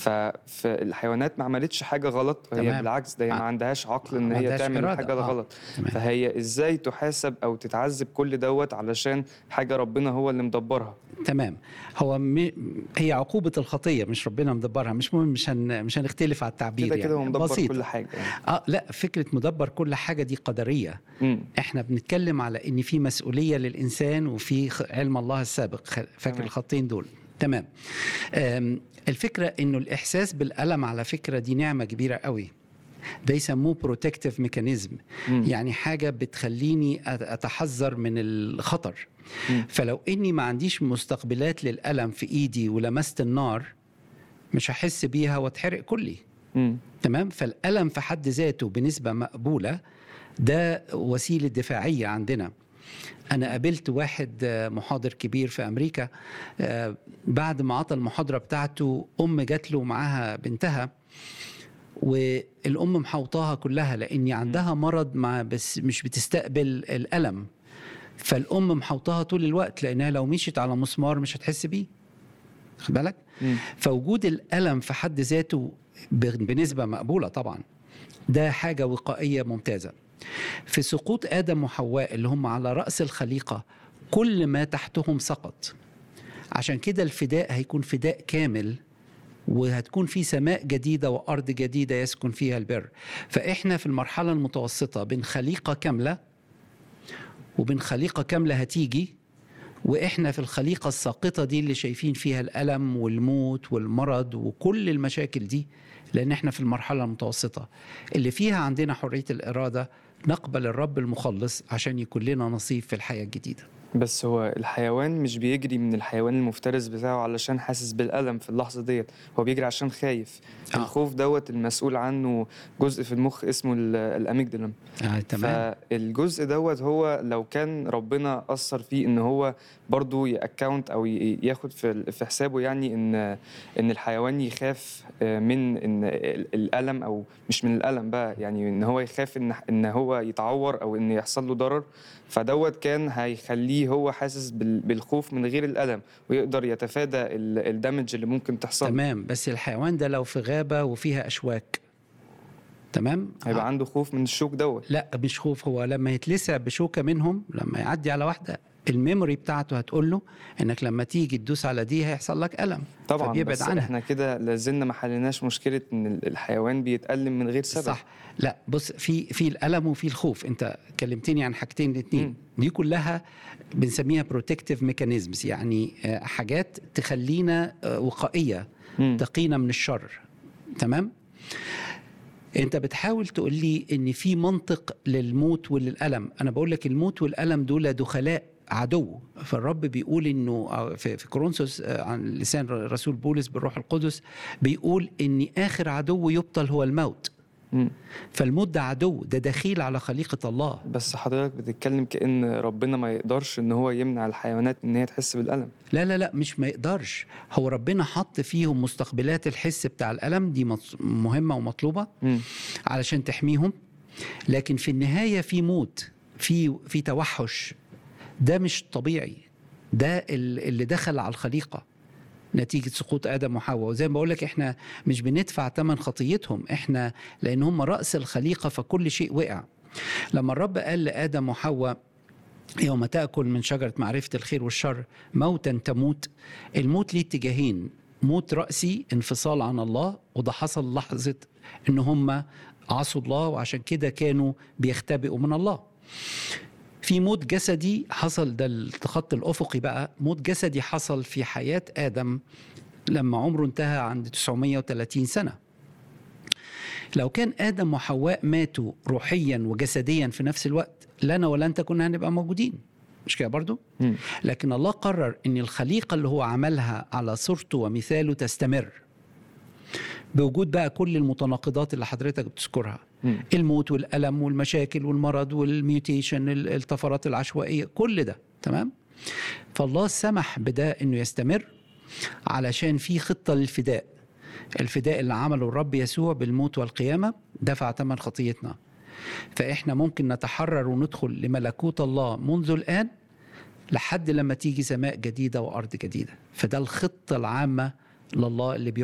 فالحيوانات ما عملتش حاجه غلط هي تمام. بالعكس ده هي ما ع- عندهاش عقل ان ما هي عندهاش تعمل إرادة. حاجه آه. غلط تمام. فهي ازاي تحاسب او تتعذب كل دوت علشان حاجه ربنا هو اللي مدبرها تمام هو م... هي عقوبة الخطية مش ربنا مدبرها مش مهم مش هن... مش هنختلف على التعبير كده يعني كده هو مدبر بسيط. كل حاجه يعني اه لا فكرة مدبر كل حاجة دي قدرية مم. احنا بنتكلم على ان في مسؤولية للإنسان وفي خ- علم الله السابق خ- فاكر تمام. الخطين دول تمام آم، الفكرة انه الإحساس بالألم على فكرة دي نعمة كبيرة قوي ده يسموه بروتكتيف ميكانيزم مم. يعني حاجة بتخليني أت- أتحذر من الخطر مم. فلو إني ما عنديش مستقبلات للألم في إيدي ولمست النار مش هحس بيها واتحرق كلي مم. تمام فالألم في حد ذاته بنسبة مقبولة ده وسيلة دفاعية عندنا أنا قابلت واحد آه، محاضر كبير في أمريكا آه، بعد ما عطى المحاضرة بتاعته أم جات له معاها بنتها والأم محوطاها كلها لأن عندها مرض مع بس مش بتستقبل الألم فالأم محوطاها طول الوقت لأنها لو مشيت على مسمار مش هتحس بيه خد بالك مم. فوجود الألم في حد ذاته ب- بنسبة مقبولة طبعا ده حاجة وقائية ممتازة في سقوط آدم وحواء اللي هم على رأس الخليقة كل ما تحتهم سقط عشان كده الفداء هيكون فداء كامل وهتكون في سماء جديدة وأرض جديدة يسكن فيها البر فإحنا في المرحلة المتوسطة بين خليقة كاملة وبين خليقة كاملة هتيجي واحنا في الخليقه الساقطه دي اللي شايفين فيها الالم والموت والمرض وكل المشاكل دي لان احنا في المرحله المتوسطه اللي فيها عندنا حريه الاراده نقبل الرب المخلص عشان يكون لنا نصيب في الحياه الجديده بس هو الحيوان مش بيجري من الحيوان المفترس بتاعه علشان حاسس بالألم في اللحظة ديت هو بيجري عشان خايف آه. الخوف دوت المسؤول عنه جزء في المخ اسمه ال- الأميجدالم آه تمام فالجزء دوت هو لو كان ربنا أثر فيه إن هو برضو يأكاونت أو ي- ياخد في في حسابه يعني إن إن الحيوان يخاف آه، من إن ال- الألم أو مش من الألم بقى يعني إن هو يخاف إن إن هو يتعور أو إن يحصل له ضرر فدوت كان هيخليه هو حاسس بال- بالخوف من غير الألم ويقدر يتفادى ال- الدمج اللي ممكن تحصل له. تمام بس الحيوان ده لو في غابه وفيها اشواك تمام هيبقى آه. عنده خوف من الشوك دوت لا مش خوف هو لما يتلسع بشوكه منهم لما يعدي على واحده الميموري بتاعته هتقول له انك لما تيجي تدوس على دي هيحصل لك الم طبعا فبيبعد بس عنها. احنا كده لازلنا ما حليناش مشكله ان ال- الحيوان بيتألم من غير سبب صح لا بص في في الالم وفي الخوف انت كلمتني عن حاجتين الاثنين مم. دي كلها بنسميها بروتكتيف ميكانيزمز يعني آه، حاجات تخلينا آه، وقائيه مم. تقينا من الشر تمام انت بتحاول تقول لي ان في منطق للموت وللالم انا بقول لك الموت والالم دول دخلاء عدو فالرب بيقول انه آه، في في كورنثوس آه، عن لسان رسول بولس بالروح القدس بيقول ان اخر عدو يبطل هو الموت مم. فالموت ده عدو ده دخيل على خليقه الله بس حضرتك بتتكلم كأن ربنا ما يقدرش ان هو يمنع الحيوانات ان هي تحس بالألم لا لا لا مش ما يقدرش هو ربنا حط فيهم مستقبلات الحس بتاع الالم دي مط- مهمه ومطلوبه مم. علشان تحميهم لكن في النهايه في موت في في توحش ده مش طبيعي ده ال- اللي دخل على الخليقه نتيجه سقوط ادم وحواء وزي ما بقول لك احنا مش بندفع ثمن خطيتهم احنا لان هم راس الخليقه فكل شيء وقع لما الرب قال لادم وحواء يوم تاكل من شجره معرفه الخير والشر موتا تموت الموت ليه اتجاهين موت راسي انفصال عن الله وده حصل لحظه ان هم عصوا الله وعشان كده كانوا بيختبئوا من الله في موت جسدي حصل ده الخط الافقي بقى موت جسدي حصل في حياه ادم لما عمره انتهى عند 930 سنه لو كان ادم وحواء ماتوا روحيا وجسديا في نفس الوقت لنا ولا انت كنا هنبقى موجودين مش كده برضو مم. لكن الله قرر ان الخليقه اللي هو عملها على صورته ومثاله تستمر بوجود بقى كل المتناقضات اللي حضرتك بتذكرها مم. الموت والالم والمشاكل والمرض والميوتيشن ال- الطفرات العشوائيه كل ده تمام فالله سمح بده انه يستمر علشان في خطه للفداء الفداء اللي عمله الرب يسوع بالموت والقيامه دفع ثمن خطيتنا فاحنا ممكن نتحرر وندخل لملكوت الله منذ الان لحد لما تيجي سماء جديده وارض جديده فده الخطه العامه لله اللي